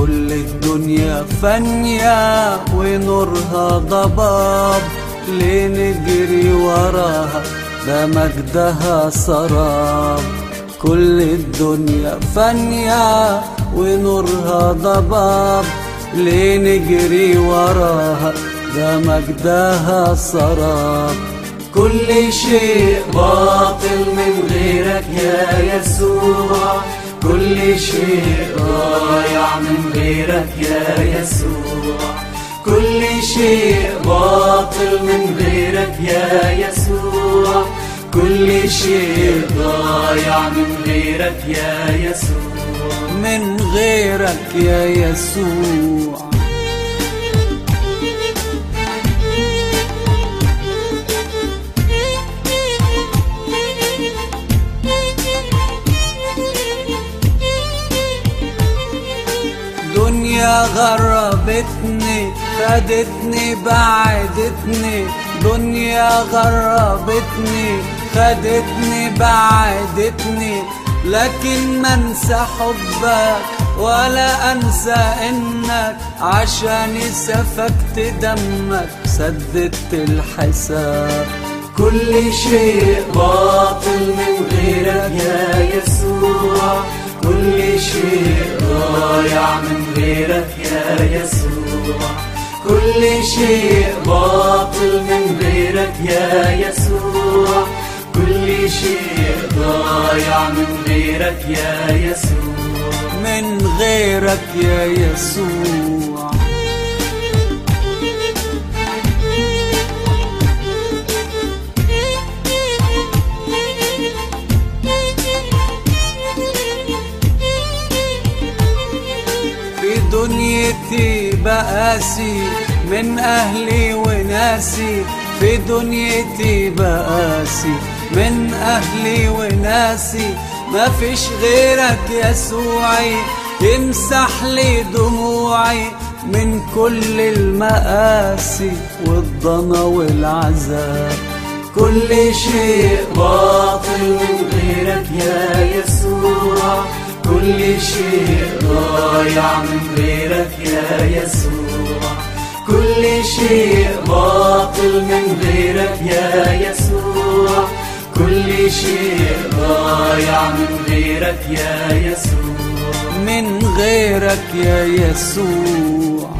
كل الدنيا فانية ونورها ضباب ليه نجري وراها ده مجدها سراب كل الدنيا فانية ونورها ضباب ليه نجري وراها ده مجدها سراب كل شيء باطل من غيرك يا يسوع كل شيء ضايع من غيرك يا يسوع كل شيء باطل من غيرك يا يسوع كل شيء ضايع من غيرك يا يسوع من غيرك يا يسوع دنيا غربتني خدتني بعدتني دنيا غربتني خدتني بعدتني لكن ما انسى حبك ولا انسى انك عشان سفكت دمك سددت الحساب كل شيء باطل من غيرك يا يسوع كل شيء ضايع من غيرك يا يسوع كل شيء باطل من غيرك يا يسوع كل شيء ضايع من غيرك يا يسوع من غيرك يا يسوع في دنيتي بقاسي من أهلي وناسي في دنيتي بقاسي من أهلي وناسي ما فيش غيرك يسوعي يمسح لي دموعي من كل المآسي والضنا والعذاب كل شيء باطل من غيرك يا يسوع كل شيء ضايع من غيرك يا يسوع كل شيء باطل من غيرك يا يسوع كل شيء ضايع من غيرك يا يسوع من غيرك يا يسوع